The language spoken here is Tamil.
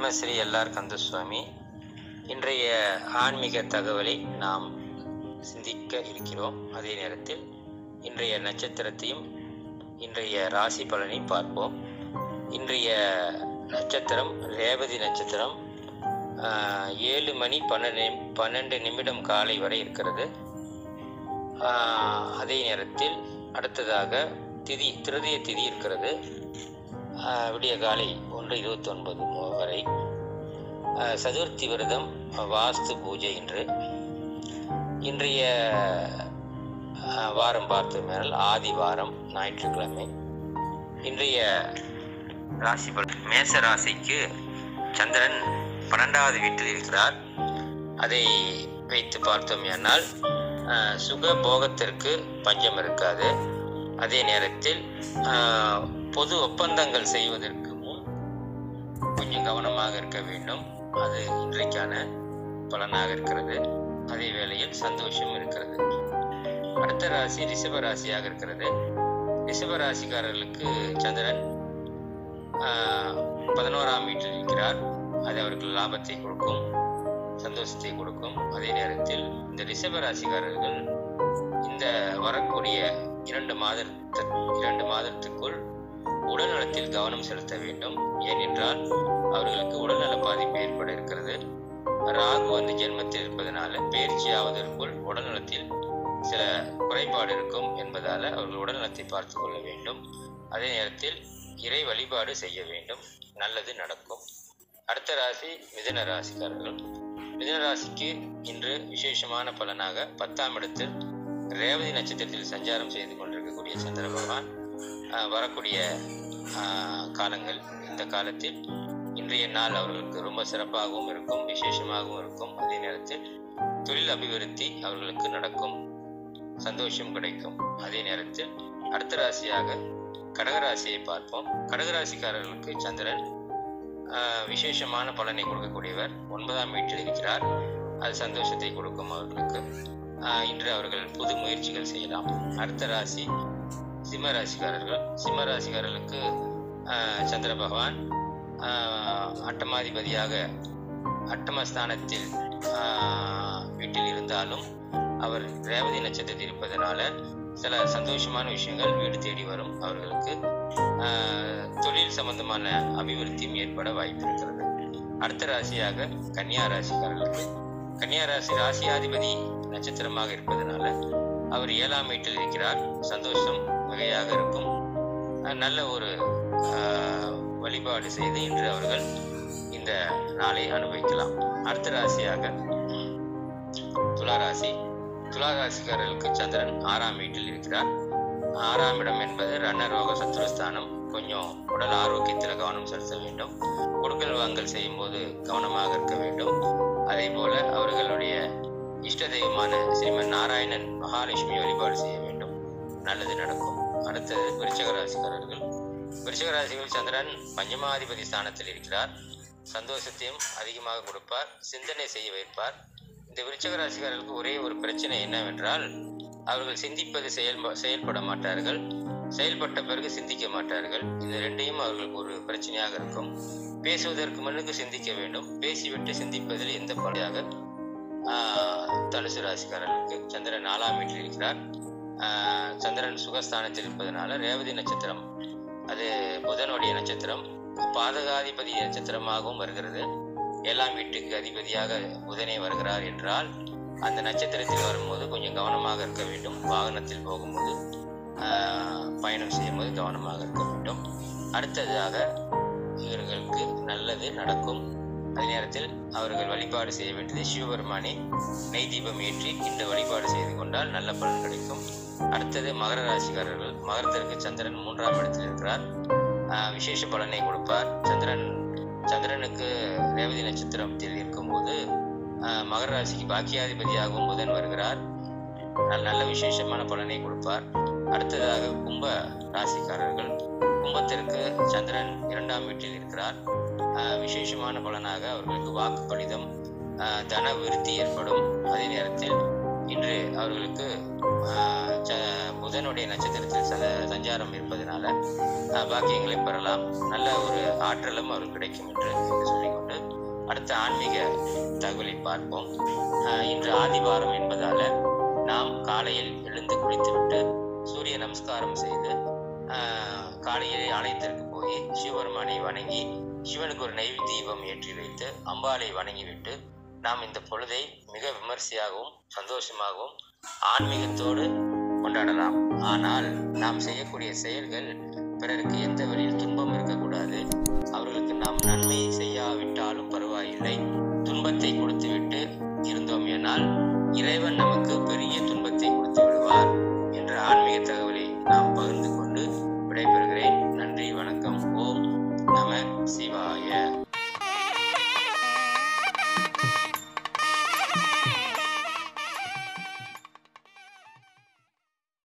பிரம்மஸ்ரீ எல்ஆர் கந்தசுவாமி இன்றைய ஆன்மீக தகவலை நாம் சிந்திக்க இருக்கிறோம் அதே நேரத்தில் இன்றைய நட்சத்திரத்தையும் இன்றைய ராசி பலனையும் பார்ப்போம் இன்றைய நட்சத்திரம் ரேவதி நட்சத்திரம் ஆஹ், ஏழு மணி பன்னெண்டு பன்னெண்டு நிமிடம் காலை வரை இருக்கிறது ஆஹ், அதே நேரத்தில் அடுத்ததாக திதி திருதிய திதி இருக்கிறது ஆஹ், விடிய காலை ஒன்று இருபத்தொன்பது வரை ஆஹ், சதுர்த்தி விரதம் வாஸ்து பூஜை இன்று இன்றைய ஆஹ், வாரம் பார்த்தோமேனால் ஆதி வாரம் ஞாயிற்றுக்கிழமை இன்றைய ராசி பலன் மேச ராசிக்கு சந்திரன் பன்னெண்டாவது வீட்டில் இருக்கிறார் அதை வைத்து பார்த்தோமேனால் ஆஹ், சுக போகத்திற்கு பஞ்சம் இருக்காது அதே நேரத்தில் ஆஹ், பொது ஒப்பந்தங்கள் செய்வதற்கு முன் கொஞ்சம் கவனமாக இருக்க வேண்டும் அது இன்றைக்கான பலனாக இருக்கிறது அதே வேளையில் சந்தோஷம் இருக்கிறது அடுத்த ராசி ரிஷப ராசியாக இருக்கிறது ரிஷப ராசிக்காரர்களுக்கு சந்திரன் ஆஹ், பதினோராம் வீட்டில் இருக்கிறார் அது அவருக்கு லாபத்தை கொடுக்கும் சந்தோஷத்தை கொடுக்கும் அதே நேரத்தில் இந்த ரிஷப ராசிக்காரர்கள் இந்த வரக்கூடிய இரண்டு மாதத்து இரண்டு மாதத்துக்குள் உடல் நலத்தில் கவனம் செலுத்த வேண்டும் ஏனென்றால் அவர்களுக்கு உடல்நல பாதிப்பு ஏற்பட இருக்கிறது ராகு வந்து ஜென்மத்தில் இருப்பதனால பயிற்சி ஆவதற்குள் உடல் நலத்தில் சில குறைபாடு இருக்கும் என்பதால அவர்கள் உடல் நலத்தை பார்த்து கொள்ள வேண்டும் அதே நேரத்தில் இறை வழிபாடு செய்ய வேண்டும் நல்லது நடக்கும் அடுத்த ராசி மிதுன ராசிக்காரர்கள் மிதுன ராசிக்கு இன்று விசேஷமான பலனாக பத்தாம் இடத்தில் ரேவதி நட்சத்திரத்தில் சஞ்சாரம் செய்து கொண்டிருக்கக்கூடிய சந்திர பகவான் ஆஹ், வரக்கூடிய ஆஹ், காலங்கள் இந்த காலத்தில் இன்றைய நாள் அவர்களுக்கு ரொம்ப சிறப்பாகவும் இருக்கும் விசேஷமாகவும் இருக்கும் அதே நேரத்தில் தொழில் அபிவிருத்தி அவர்களுக்கு நடக்கும் சந்தோஷம் கிடைக்கும் அதே நேரத்தில் அடுத்த ராசியாக கடகராசியை பார்ப்போம் கடகராசிக்காரர்களுக்கு சந்திரன் ஆஹ், விசேஷமான பலனை கொடுக்கக்கூடியவர் ஒன்பதாம் வீட்டில் இருக்கிறார் அது சந்தோஷத்தை கொடுக்கும் அவர்களுக்கு ஆஹ், இன்று அவர்கள் புது முயற்சிகள் செய்யலாம் அடுத்த ராசி சிம்ம ராசிக்காரர்கள் சிம்ம ராசிக்காரர்களுக்கு ஆஹ், சந்திர பகவான் ஆஹ், அட்டமாதிபதியாக அட்டமஸ்தானத்தில் ஆஹ், வீட்டில் இருந்தாலும் அவர் ரேவதி நட்சத்திரத்தில் இருப்பதனால சில சந்தோஷமான விஷயங்கள் வீடு தேடி வரும் அவர்களுக்கு ஆஹ், தொழில் சம்பந்தமான அபிவிருத்தியும் ஏற்பட வாய்ப்பு இருக்கிறது அடுத்த ராசியாக கன்னியா ராசிக்காரர்களுக்கு கன்னியா ராசி ராசியாதிபதி நட்சத்திரமாக இருப்பதனால அவர் ஏழாம் வீட்டில் இருக்கிறார் சந்தோஷம் மிகையாக இருக்கும் அஹ் நல்ல ஒரு ஆஹ், வழிபாடு செய்து இன்று அவர்கள் இந்த நாளை அனுபவிக்கலாம் அடுத்த ராசியாக துலா ராசி துலா ராசிக்காரர்களுக்கு சந்திரன் ஆறாம் வீட்டில் இருக்கிறார் ஆறாம் இடம் என்பது ரணரோக சத்துருஸ்தானம் கொஞ்சம் உடல் ஆரோக்கியத்தில் கவனம் செலுத்த வேண்டும் கொடுக்கல் வாங்கல் செய்யும் போது கவனமாக இருக்க வேண்டும் அதே போல அவர்களுடைய இஷ்ட தெய்வமான ஸ்ரீமன் நாராயணன் மகாலட்சுமி வழிபாடு செய்ய வேண்டும் நல்லது நடக்கும் அடுத்தது விருச்சக ராசிக்காரர்கள் விருச்சக ராசிகள் சந்திரன் பஞ்சமாதிபதி ஸ்தானத்தில் இருக்கிறார் சந்தோஷத்தையும் அதிகமாக கொடுப்பார் சிந்தனை செய்ய வைப்பார் இந்த விருச்சக ராசிக்காரர்களுக்கு ஒரே ஒரு பிரச்சனை என்னவென்றால் அவர்கள் சிந்திப்பது செயல் செயல்பட மாட்டார்கள் செயல்பட்ட பிறகு சிந்திக்க மாட்டார்கள் இந்த ரெண்டையும் அவர்களுக்கு ஒரு பிரச்சனையாக இருக்கும் பேசுவதற்கு முன்னுக்கு சிந்திக்க வேண்டும் பேசிவிட்டு சிந்திப்பதில் எந்த படையாக தனுசு ராசிக்காரர்களுக்கு சந்திரன் நாலாம் வீட்டில் இருக்கிறார் ஆஹ் சந்திரன் சுகஸ்தானத்தில் இருப்பதனால ரேவதி நட்சத்திரம் அது புதனுடைய நட்சத்திரம் பாதகாதிபதி நட்சத்திரமாகவும் வருகிறது ஏழாம் வீட்டுக்கு அதிபதியாக புதனே வருகிறார் என்றால் அந்த நட்சத்திரத்தில் வரும்போது கொஞ்சம் கவனமாக இருக்க வேண்டும் வாகனத்தில் போகும்போது ஆஹ், பயணம் செய்யும்போது கவனமாக இருக்க வேண்டும் அடுத்ததாக இவர்களுக்கு நல்லது நடக்கும் அதே நேரத்தில் அவர்கள் வழிபாடு செய்ய வேண்டியது சிவபெருமானை நெய் தீபம் ஏற்றி இந்த வழிபாடு செய்து கொண்டால் நல்ல பலன் கிடைக்கும் அடுத்தது மகர ராசிக்காரர்கள் மகரத்திற்கு சந்திரன் மூன்றாம் இடத்தில் இருக்கிறார் ஆஹ் விசேஷ பலனை கொடுப்பார் சந்திரன் சந்திரனுக்கு ரேவதி நட்சத்திரத்தில் இருக்கும்போது ஆஹ் மகர ராசிக்கு பாக்கியாதிபதியாகவும் புதன் வருகிறார் நல்ல நல்ல விசேஷமான பலனை கொடுப்பார் அடுத்ததாக கும்ப ராசிக்காரர்கள் கும்பத்திற்கு சந்திரன் இரண்டாம் வீட்டில் இருக்கிறார் ஆஹ் விசேஷமான பலனாக அவர்களுக்கு வாக்கு கடிதம் ஆஹ் தன விருத்தி ஏற்படும் அதே நேரத்தில் இன்று அவர்களுக்கு ஆஹ், ச- புதனுடைய நட்சத்திரத்தில் ச சஞ்சாரம் இருப்பதனால ஆஹ், பாக்கியங்களை பெறலாம் நல்ல ஒரு ஆற்றலும் அவருக்கு கிடைக்கும் என்று என்று சொல்லிக்கொண்டு அடுத்த ஆன்மீக தகவலை பார்ப்போம் ஆஹ், இன்று ஆதிவாரம் என்பதால நாம் காலையில் எழுந்து குளித்துவிட்டு சூரிய நமஸ்காரம் செய்து ஆஹ், காலையிலே ஆலயத்திற்கு போய் சிவபெருமானை வணங்கி சிவனுக்கு ஒரு நெய் தீபம் ஏற்றி வைத்து அம்பாளை வணங்கிவிட்டு நாம் இந்த பொழுதை மிக விமர்சையாகவும் சந்தோஷமாகவும் ஆன்மீகத்தோடு கொண்டாடலாம் ஆனால் நாம் செய்யக்கூடிய செயல்கள் பிறருக்கு எந்த வழியில் துன்பம்